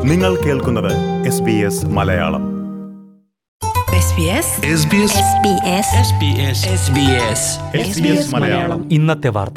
നിങ്ങൾ കേൾക്കുന്നത് S B S Malayalam SBS Malayalam ഇന്നത്തെ വാർത്ത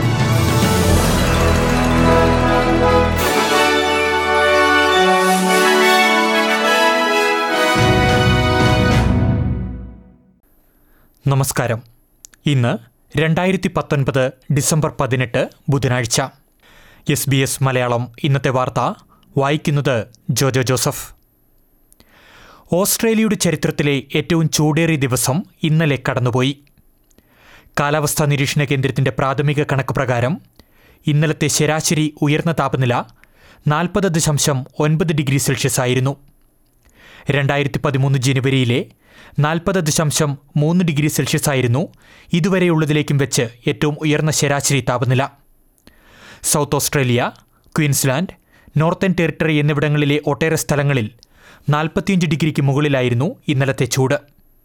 നമസ്കാരം ഇന്ന് രണ്ടായിരത്തി പത്തൊൻപത് ഡിസംബർ പതിനെട്ട് ബുധനാഴ്ച എസ് ബി എസ് മലയാളം ഇന്നത്തെ വാർത്ത വായിക്കുന്നത് ജോജോ ജോസഫ് ഓസ്ട്രേലിയയുടെ ചരിത്രത്തിലെ ഏറ്റവും ചൂടേറിയ ദിവസം ഇന്നലെ കടന്നുപോയി കാലാവസ്ഥാ നിരീക്ഷണ കേന്ദ്രത്തിന്റെ പ്രാഥമിക കണക്ക് പ്രകാരം ഇന്നലത്തെ ശരാശരി ഉയർന്ന താപനില നാൽപ്പത് ദശാംശം ഒൻപത് ഡിഗ്രി സെൽഷ്യസ് ആയിരുന്നു രണ്ടായിരത്തി പതിമൂന്ന് ജനുവരിയിലെ നാൽപ്പത് ദശാംശം മൂന്ന് ഡിഗ്രി സെൽഷ്യസ് ആയിരുന്നു ഇതുവരെയുള്ളതിലേക്കും വെച്ച് ഏറ്റവും ഉയർന്ന ശരാശരി താപനില South Australia Queensland Northern Territory എന്നിവിടങ്ങളിലെ ഒട്ടേറെ സ്ഥലങ്ങളിൽ നാൽപ്പത്തിയഞ്ച് ഡിഗ്രിക്ക് മുകളിലായിരുന്നു ഇന്നലത്തെ ചൂട്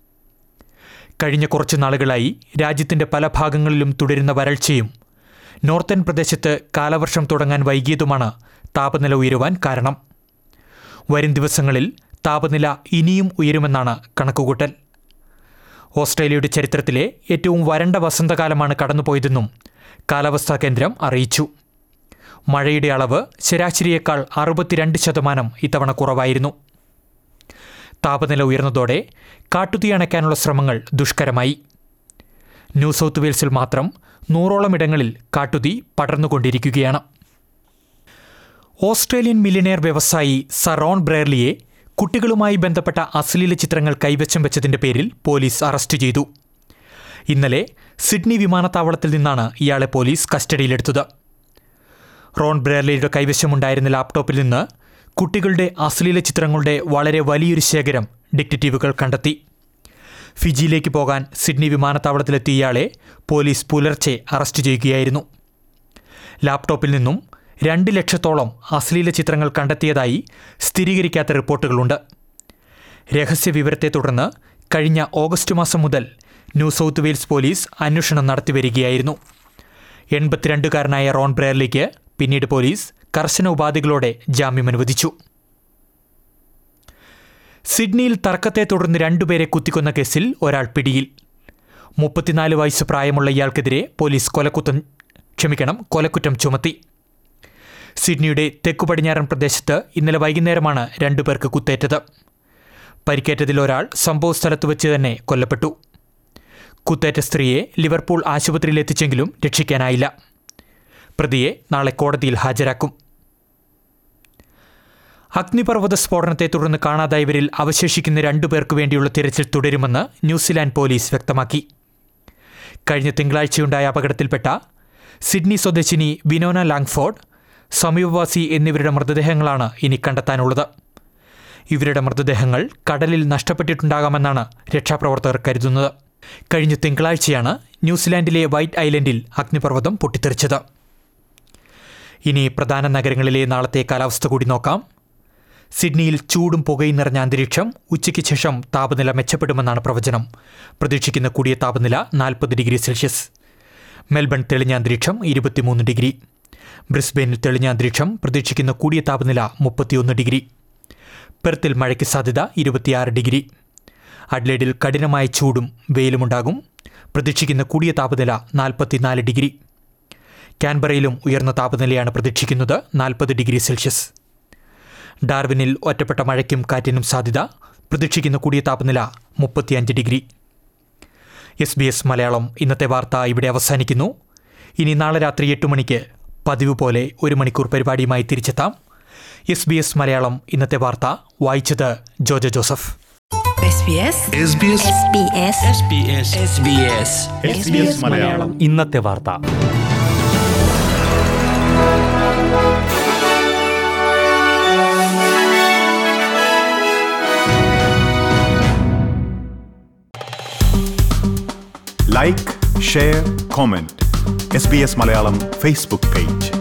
കഴിഞ്ഞ കുറച്ച് നാളുകളായി രാജ്യത്തിന്റെ പല ഭാഗങ്ങളിലും തുടരുന്ന വരൾച്ചയും നോർത്തേൺ പ്രദേശത്ത് കാലവർഷം തുടങ്ങാൻ വൈകിയതുമാണ് താപനില ഉയരുവാൻ കാരണം വരും ദിവസങ്ങളിൽ താപനില ഇനിയും ഉയരുമെന്നാണ് കണക്കുകൂട്ടൽ ഓസ്ട്രേലിയയുടെ ചരിത്രത്തിലെ ഏറ്റവും വരണ്ട വസന്തകാലമാണ് കടന്നുപോയതെന്നും കാലാവസ്ഥാ കേന്ദ്രം അറിയിച്ചു മഴയുടെ അളവ് ശരാശരിയേക്കാൾ അറുപത്തിരണ്ട് ശതമാനം ഇത്തവണ കുറവായിരുന്നു താപനില ഉയർന്നതോടെ കാട്ടുതീ അണയ്ക്കാനുള്ള ശ്രമങ്ങൾ ദുഷ്കരമായി ന്യൂ സൗത്ത് വെയിൽസിൽ മാത്രം നൂറോളം ഇടങ്ങളിൽ കാട്ടുതീ പടർന്നുകൊണ്ടിരിക്കുകയാണ് ഓസ്ട്രേലിയൻ മില്യനെയർ വ്യവസായി സറോൺ ബ്രേർലിയെ കുട്ടികളുമായി ബന്ധപ്പെട്ട അശ്ലീല ചിത്രങ്ങൾ കൈവശം വെച്ചതിന്റെ പേരിൽ പോലീസ് അറസ്റ്റ് ചെയ്തു ഇന്നലെ സിഡ്നി വിമാനത്താവളത്തിൽ നിന്നാണ് ഇയാളെ പോലീസ് കസ്റ്റഡിയിലെടുത്തത് റോൺ ബ്രേർലിയുടെ കൈവശമുണ്ടായിരുന്ന ലാപ്ടോപ്പിൽ നിന്ന് കുട്ടികളുടെ അശ്ലീല ചിത്രങ്ങളുടെ വളരെ വലിയൊരു ശേഖരം ഡിറ്റക്റ്റീവുകൾ കണ്ടെത്തി ഫിജിയിലേക്ക് പോകാൻ സിഡ്നി വിമാനത്താവളത്തിലെത്തിയ ഇയാളെ പോലീസ് പുലർച്ചെ അറസ്റ്റ് ചെയ്യുകയായിരുന്നു ലാപ്ടോപ്പിൽ നിന്നും രണ്ട് ലക്ഷത്തോളം അശ്ലീല ചിത്രങ്ങൾ കണ്ടെത്തിയതായി സ്ഥിരീകരിക്കാത്ത റിപ്പോർട്ടുകളുണ്ട് രഹസ്യ വിവരത്തെ തുടർന്ന് കഴിഞ്ഞ ഓഗസ്റ്റ് മാസം മുതൽ ന്യൂ സൗത്ത് വെയിൽസ് പോലീസ് അന്വേഷണം നടത്തിവരികയായിരുന്നു എൺപത്തിരണ്ടുകാരനായ റോൺ ബ്രേർലിക്ക് പിന്നീട് പോലീസ് കർശന ഉപാധികളോടെ ജാമ്യം അനുവദിച്ചു സിഡ്നിയിൽ തർക്കത്തെ തുടർന്ന് രണ്ടുപേരെ കുത്തിക്കൊന്ന കേസിൽ ഒരാൾ പിടിയിൽ മുപ്പത്തിനാല് വയസ്സ് പ്രായമുള്ള ഇയാൾക്കെതിരെ പോലീസ് കൊലക്കുത്തം ക്ഷമിക്കണം കൊലക്കുറ്റം ചുമത്തി സിഡ്നിയുടെ തെക്കു പടിഞ്ഞാറൻ പ്രദേശത്ത് ഇന്നലെ വൈകുന്നേരമാണ് രണ്ടുപേർക്ക് കുത്തേറ്റത് പരിക്കേറ്റതിൽ ഒരാൾ സംഭവ സ്ഥലത്ത് വെച്ച് തന്നെ കൊല്ലപ്പെട്ടു കുത്തേറ്റ സ്ത്രീയെ ലിവർപൂൾ ആശുപത്രിയിൽ എത്തിച്ചെങ്കിലും രക്ഷിക്കാനായില്ല പ്രതിയെ നാളെ കോടതിയിൽ ഹാജരാക്കും അഗ്നിപർവ്വത സ്ഫോടനത്തെ തുടർന്ന് കാണാതായവരിൽ അവശേഷിക്കുന്ന രണ്ടുപേർക്ക് വേണ്ടിയുള്ള തിരച്ചിൽ തുടരുമെന്ന് ന്യൂസിലാൻഡ് പോലീസ് വ്യക്തമാക്കി കഴിഞ്ഞ തിങ്കളാഴ്ചയുണ്ടായ അപകടത്തിൽപ്പെട്ട സിഡ്നി സ്വദേശിനി വിനോന ലാങ്ഫോർഡ് സമീപവാസി എന്നിവരുടെ മൃതദേഹങ്ങളാണ് ഇനി കണ്ടെത്താനുള്ളത് ഇവരുടെ മൃതദേഹങ്ങൾ കടലിൽ നഷ്ടപ്പെട്ടിട്ടുണ്ടാകാമെന്നാണ് രക്ഷാപ്രവർത്തകർ കരുതുന്നത് കഴിഞ്ഞ തിങ്കളാഴ്ചയാണ് ന്യൂസിലാൻഡിലെ വൈറ്റ് ഐലൻഡിൽ അഗ്നിപർവ്വതം പൊട്ടിത്തെറിച്ചത് ഇനി പ്രധാന നഗരങ്ങളിലെ നാളത്തെ കാലാവസ്ഥ കൂടി നോക്കാം സിഡ്നിയിൽ ചൂടും പുകയും നിറഞ്ഞ അന്തരീക്ഷം ഉച്ചയ്ക്ക് ശേഷം താപനില മെച്ചപ്പെടുമെന്നാണ് പ്രവചനം പ്രതീക്ഷിക്കുന്ന കൂടിയ താപനില നാൽപ്പത് ഡിഗ്രി സെൽഷ്യസ് മെൽബൺ തെളിഞ്ഞ അന്തരീക്ഷം ഇരുപത്തിമൂന്ന് ഡിഗ്രി ബ്രിസ്ബെയിനിൽ തെളിഞ്ഞ അന്തരീക്ഷം പ്രതീക്ഷിക്കുന്ന കൂടിയ താപനില മുപ്പത്തിയൊന്ന് ഡിഗ്രി പെർത്തിൽ മഴയ്ക്ക് സാധ്യത ഇരുപത്തിയാറ് ഡിഗ്രി അഡ്ലേഡിൽ കഠിനമായ ചൂടും വെയിലുമുണ്ടാകും പ്രതീക്ഷിക്കുന്ന കൂടിയ താപനില നാൽപ്പത്തിനാല് ഡിഗ്രി കാൻബറയിലും ഉയർന്ന താപനിലയാണ് പ്രതീക്ഷിക്കുന്നത് നാൽപ്പത് ഡിഗ്രി സെൽഷ്യസ് ഡാർവിനിൽ ഒറ്റപ്പെട്ട മഴയ്ക്കും കാറ്റിനും സാധ്യത പ്രതീക്ഷിക്കുന്ന കൂടിയ താപനില മുപ്പത്തിയഞ്ച് degree S B S Malayalam ഇന്നത്തെ വാർത്ത ഇവിടെ അവസാനിക്കുന്നു ഇനി നാളെ രാത്രി എട്ട് മണിക്ക് പതിവ് പോലെ ഒരു മണിക്കൂർ പരിപാടിയുമായി തിരിച്ചെത്താം എസ് ബി എസ് മലയാളം ഇന്നത്തെ വാർത്ത വായിച്ചത് ജോജ ജോസഫ് SBS മലയാളം ഇന്നത്തെ വാർത്ത like share comment S B S Malayalam Facebook page